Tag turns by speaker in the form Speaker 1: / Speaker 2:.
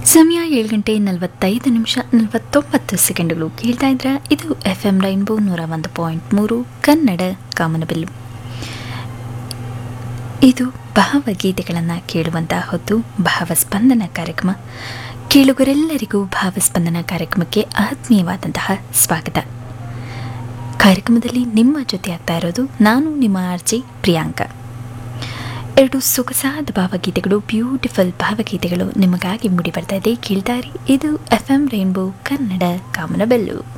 Speaker 1: ಸಮಯ ಏಳು ಗಂಟೆ ನಲವತ್ತೈದು ನಿಮಿಷ ನಲವತ್ತೊಂಬತ್ತು ಸೆಕೆಂಡ್ಗಳು ಕೇಳ್ತಾ ಇದ್ರ ಇದು ಎಫ್ ಎಂ ರೈನ್ಬೋ ನೂರ ಒಂದು ಪಾಯಿಂಟ್ ಮೂರು ಕನ್ನಡ ಕಾಮನಬಿಲ್ಲು ಇದು ಭಾವಗೀತೆಗಳನ್ನು ಕೇಳುವಂಥ ಹೊತ್ತು ಭಾವಸ್ಪಂದನ ಕಾರ್ಯಕ್ರಮ ಕೇಳುಗರೆಲ್ಲರಿಗೂ ಭಾವಸ್ಪಂದನ ಕಾರ್ಯಕ್ರಮಕ್ಕೆ ಆತ್ಮೀಯವಾದಂತಹ ಸ್ವಾಗತ ಕಾರ್ಯಕ್ರಮದಲ್ಲಿ ನಿಮ್ಮ ಜೊತೆ ಆಗ್ತಾ ಇರೋದು ನಾನು ನಿಮ್ಮ ಆರ್ಜಿ ಪ್ರಿಯಾಂಕ ಎರಡು ಸೊಗಸಾದ ಭಾವಗೀತೆಗಳು ಬ್ಯೂಟಿಫುಲ್ ಭಾವಗೀತೆಗಳು ನಿಮಗಾಗಿ ಮೂಡಿ ಬರ್ತಾ ಇದೆ ಕೇಳ್ತಾರಿ ಇದು ಎಫ್ ಎಂ ರೈನ್ಬೋ ಕನ್ನಡ ಕಾಮನಬೆಲ್ಲು